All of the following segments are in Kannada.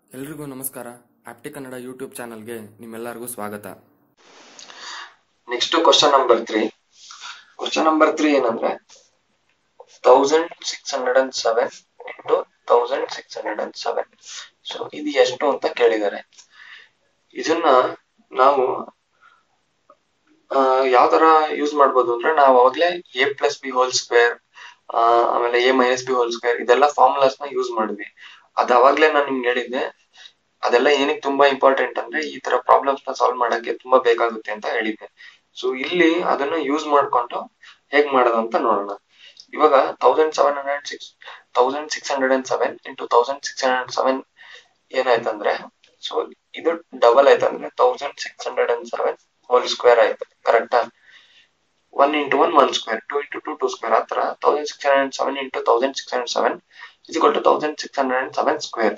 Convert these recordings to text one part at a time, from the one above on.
ಎಲ್ರಿಗೂ ನಮಸ್ಕಾರ ಆಪ್ಟಿ ಕನ್ನಡ ಯೂಟ್ಯೂಬ್ ಚಾನಲ್ಗೆ ನಿಮ್ಮೆಲ್ಲರಿಗೂ ಸ್ವಾಗತ next question number three question number three ಏನಂದ್ರೆ thousand six hundred and seven into thousand six hundred and seven so ಇದು ಎಷ್ಟು ಅಂತ ಕೇಳಿದ್ದಾರೆ ಇದನ್ನ ನಾವು ಯಾವ ತರ ಯೂಸ್ ಮಾಡ್ಬೋದು ಅಂದ್ರೆ ನಾವು ಅವಾಗ್ಲೇ A plus B whole square ಆಮೇಲೆ A minus B whole square ಇದೆಲ್ಲ ಫಾರ್ಮುಲಾಸ್ ನ ಯೂಸ್ ಮಾಡಿದ್ವಿ ಅದ್ ಅವಾಗ್ಲೇ ನಾನು ನಿಮ್ಗೆ ಹೇಳಿದ್ದೆ ಅದೆಲ್ಲ ಏನಕ್ಕೆ ತುಂಬಾ ಇಂಪಾರ್ಟೆಂಟ್ ಅಂದ್ರೆ ಈ ತರ ಪ್ರಾಬ್ಲಮ್ಸ್ ನ ಸಾಲ್ವ್ ಮಾಡಕ್ಕೆ ತುಂಬಾ ಬೇಕಾಗುತ್ತೆ ಅಂತ ಹೇಳಿದ್ದೆ ಸೊ ಇಲ್ಲಿ ಅದನ್ನ ಯೂಸ್ ಮಾಡ್ಕೊಂಡು ಹೇಗ್ ಮಾಡೋದು ಅಂತ ನೋಡೋಣ ಇವಾಗ thousand seven hundred six thousand six hundred and seven into thousand six hundred seven ಏನಾಯ್ತಂದ್ರೆ ಸೊ ಇದು ಡಬಲ್ ಆಯ್ತಂದ್ರೆ thousand six hundred and seven whole square ಆಯ್ತು ಕರೆಕ್ಟಾ one into one one square two into two two square ಆ ತರ thousand six hundred seven into thousand six hundred seven is to thousand six hundred and seven square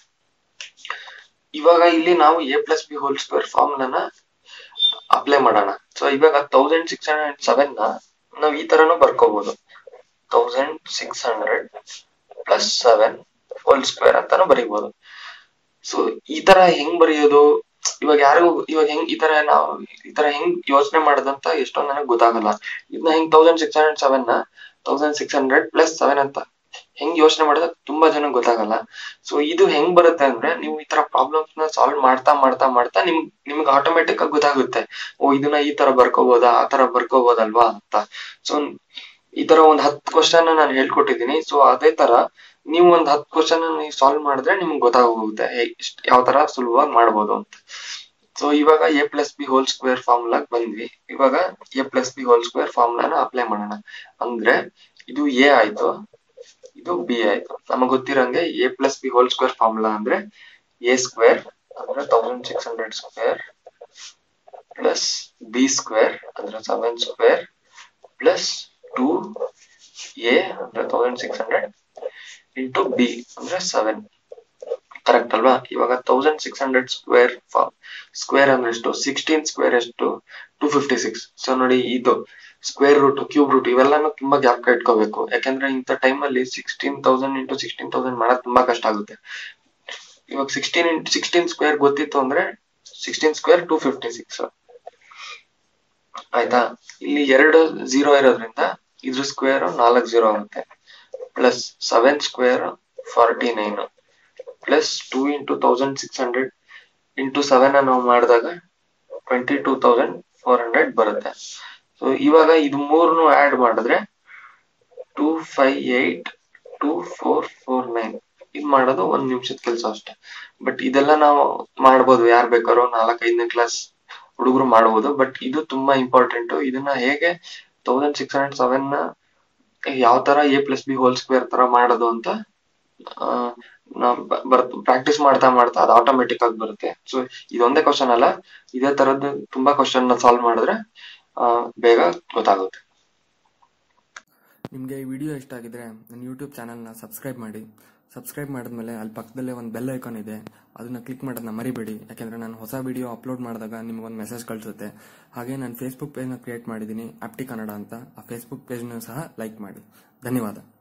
ಇವಾಗ ಇಲ್ಲಿ ನಾವು A plus B whole square ಫಾರ್ಮುಲಾನ ಅಪ್ಲೈ ಮಾಡೋಣ ಸೊ ಇವಾಗ ತೌಸಂಡ್ ಸಿಕ್ಸ್ ಹಂಡ್ರೆಡ್ ಸೆವೆನ್ ನ ನಾವು ಈ ತರನು ಬರ್ಕೋಬಹುದು thousand six hundred plus seven whole square ಅಂತಾನು ಬರೀಬಹುದು ಸೊ ಈ ತರ ಹೆಂಗ್ ಬರೆಯೋದು ಇವಾಗ ಯಾರಿಗೂ ಇವಾಗ ಹೆಂಗ್ ಈ ತರ ನಾವು ಈ ತರ ಹೆಂಗ್ ಯೋಚನೆ ಮಾಡೋದಂತ ಎಷ್ಟೊಂದ್ ನನಗೆ ಗೊತ್ತಾಗಲ್ಲ ಇದನ್ನ ಹೆಂಗ್ ತೌಸಂಡ್ ಸಿಕ್ಸ್ ಹಂಡ್ರೆಡ್ ಸೆವೆನ್ ನ thousand six hundred plus seven ಅಂತ ಹೆಂಗ್ ಯೋಚನೆ ಮಾಡೋದು ತುಂಬಾ ಜನ ಗೊತ್ತಾಗಲ್ಲ ಸೊ ಇದು ಹೆಂಗ್ ಬರುತ್ತೆ ಅಂದ್ರೆ ನೀವು ಈ ತರ ಪ್ರಾಬ್ಲಮ್ಸ್ ನ ಸಾಲ್ವ್ ಮಾಡ್ತಾ ಮಾಡ್ತಾ ಮಾಡ್ತಾ ನಿಮ್ ನಿಮ್ಗೆ ಆಟೋಮೆಟಿಕ್ ಆಗಿ ಗೊತ್ತಾಗುತ್ತೆ ಓ ಇದನ್ನ ಈ ತರ ಬರ್ಕೋಬಹುದಾ ಆ ತರ ಬರ್ಕೋಬಹುದಲ್ವಾ ಅಂತ ಸೊ ಈ ತರ ಒಂದ್ ಹತ್ತು ಕ್ವಶನ್ ನಾನು ಹೇಳ್ಕೊಟ್ಟಿದ್ದೀನಿ ಸೊ ಅದೇ ತರ ನೀವು ಒಂದ್ ಹತ್ತು ಕ್ವಶನ್ ನೀವು ಸಾಲ್ವ್ ಮಾಡಿದ್ರೆ ನಿಮ್ಗೆ ಗೊತ್ತಾಗೋಗುತ್ತೆ ಯಾವ ತರ ಸುಲಭವಾಗಿ ಮಾಡ್ಬೋದು ಅಂತ ಸೊ ಇವಾಗ A plus B whole square ಫಾರ್ಮುಲಾಗ್ ಬಂದ್ವಿ ಇವಾಗ A plus B whole square ಫಾರ್ಮುಲಾನ ಅಪ್ಲೈ ಮಾಡೋಣ ಅಂದ್ರೆ ಇದು ಎ ಆಯ್ತು ಇದು ಬಿ ಆಯ್ತು ನಮಗೆ ಗೊತ್ತಿರಂಗೆ A plus B whole square formula ಅಂದ್ರೆ ಎ ಸ್ಕ್ವೇರ್ ಅಂದ್ರೆ thousand six hundred square plus B square ಅಂದ್ರೆ seven square plus two A ಅಂದ್ರೆ thousand six hundred into B ಅಂದ್ರೆ ಸೆವೆನ್ ಕರೆಕ್ಟ್ ಅಲ್ವಾ ಇವಾಗ thousand six hundred square square ಅಂದ್ರೆ ಎಷ್ಟು ಸಿಕ್ಸ್ಟೀನ್ ಸ್ಕ್ವೇರ್ ಎಷ್ಟು ಟೂ ಫಿಫ್ಟಿ ಸಿಕ್ಸ್ ಸೊ ನೋಡಿ ಇದು ಸ್ಕ್ವೇರ್ ರೂಟ್ ಕ್ಯೂಬ್ ರೂಟ್ ಇವೆಲ್ಲಾನು ತುಂಬಾ ಗ್ಯಾಪ್ ಇಟ್ಕೋಬೇಕು ಯಾಕಂದ್ರೆ ಇಂಥ ಟೈಮ್ ಅಲ್ಲಿ sixteen thousand into sixteen thousand ಮಾಡೋದು ತುಂಬಾ ಕಷ್ಟ ಆಗುತ್ತೆ ಇವಾಗ ಸಿಕ್ಸ್ಟೀನ್ ಇಂಟು ಸಿಕ್ಸ್ಟೀನ್ ಸ್ಕ್ವೇರ್ ಗೊತ್ತಿತ್ತು ಅಂದ್ರೆ sixteen square two fifty six ಆಯ್ತಾ ಇಲ್ಲಿ ಎರಡು ಜೀರೋ ಇರೋದ್ರಿಂದ ಇದ್ರ ಸ್ಕ್ವೇರ್ ನಾಲ್ಕು ಜೀರೋ ಆಗುತ್ತೆ plus seven square forty nine plus two into thousand six hundred into seven ನಾವು ಮಾಡಿದಾಗ twenty two thousand four hundred ಬರುತ್ತೆ ಸೊ ಇವಾಗ ಇದು ಮೂರನ್ನು ಆಡ್ ಮಾಡಿದ್ರೆ two five eight two four four nine ಇದು ಮಾಡೋದು ಒಂದ್ ನಿಮಿಷದ ಕೆಲಸ ಅಷ್ಟೇ ಬಟ್ ಇದೆಲ್ಲ ನಾವು ಮಾಡ್ಬೋದು ಯಾರು ಬೇಕಾದ್ರೂ ನಾಲ್ಕೈದನೇ ಕ್ಲಾಸ್ ಹುಡುಗರು ಮಾಡ್ಬೋದು ಬಟ್ ಇದು ತುಂಬಾ ಇಂಪಾರ್ಟೆಂಟ್ ಇದನ್ನ ಹೇಗೆ ತೌಸಂಡ್ ಸಿಕ್ಸ್ ಹಂಡ್ರೆಡ್ ಸೆವೆನ್ ನ ಯಾವ ತರ A plus B whole square ತರ ಮಾಡೋದು ಅಂತ ಪ್ರಾಕ್ಟೀಸ್ ಮಾಡ್ತಾ ಮಾಡ್ತಾ ಅದು ಆಟೋಮೆಟಿಕ್ ಆಗಿ ಬರುತ್ತೆ ಸೊ ಇದೊಂದೇ ಕ್ವಶನ್ ಅಲ್ಲ ಇದೇ ತರದ್ದು ತುಂಬಾ ಕ್ವಶನ್ ನ ಸಾಲ್ವ್ ಮಾಡಿದ್ರೆ ಬೇಗ ಗೊತ್ತಾಗುತ್ತೆ ನಿಮಗೆ ಈ ವಿಡಿಯೋ ಇಷ್ಟ ಆಗಿದ್ರೆ ನನ್ನ ಯೂಟ್ಯೂಬ್ ಚಾನಲ್ನ ಸಬ್ಸ್ಕ್ರೈಬ್ ಮಾಡಿ ಸಬ್ಸ್ಕ್ರೈಬ್ ಮಾಡಿದ್ಮೇಲೆ ಅಲ್ಲಿ ಪಕ್ಕದಲ್ಲೇ ಒಂದು ಬೆಲ್ ಐಕಾನ್ ಇದೆ ಅದನ್ನ ಕ್ಲಿಕ್ ಮಾಡೋದನ್ನ ಮರಿಬೇಡಿ ಯಾಕೆಂದ್ರೆ ನಾನು ಹೊಸ ವಿಡಿಯೋ ಅಪ್ಲೋಡ್ ಮಾಡಿದಾಗ ನಿಮಗೊಂದು ಮೆಸೇಜ್ ಕಳಿಸುತ್ತೆ ಹಾಗೆ ನಾನು ಫೇಸ್ಬುಕ್ ಪೇಜ್ನ ಕ್ರಿಯೇಟ್ ಮಾಡಿದ್ದೀನಿ ಆಪ್ಟಿ ಕನ್ನಡ ಅಂತ ಆ ಫೇಸ್ಬುಕ್ ಪೇಜ್ನ ಸಹ ಲೈಕ್ ಮಾಡಿ ಧನ್ಯವಾದ